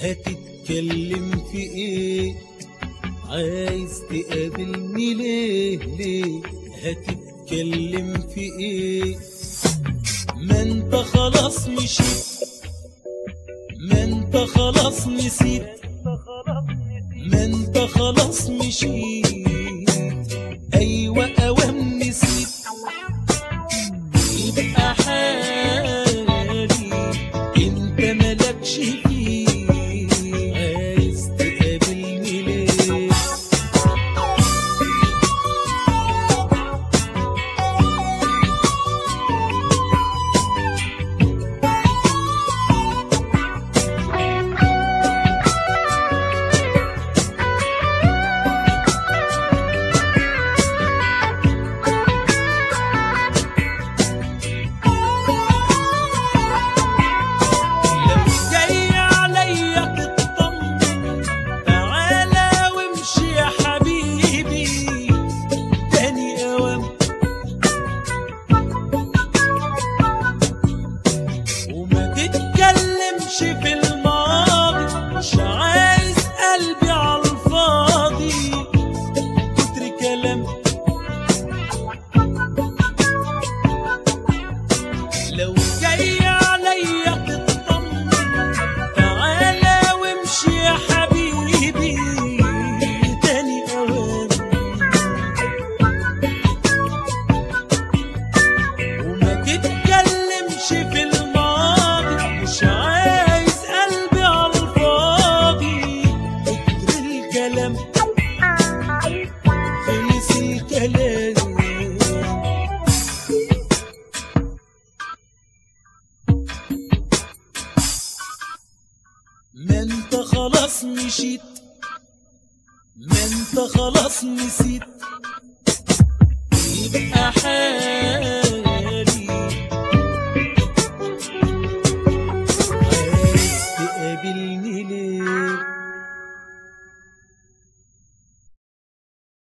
هتتكلم في ايه عايز تقابلني ليه ليه هتتكلم في ايه ما انت خلاص مشيت ما انت خلاص نسيت ما انت خلاص مشيت ايوه اوام نسيت يبقى حالي انت مالكش فيه عايز تقابلني ليه لو جاي عليا تطمن تعالى وامشي يا حبيبي تاني اوام وما تتكلمش في الماضي مش عايز قلبي على الفاضي كتر كلام لو جاي عليا تطمن تعالى وامشي يا حبيبي تاني اوان وما تتكلمش في الماضي مش عايز قلبي على الفاضي كتر الكلام خلص الكلام ما انت خلاص مشيت ما انت خلاص نسيت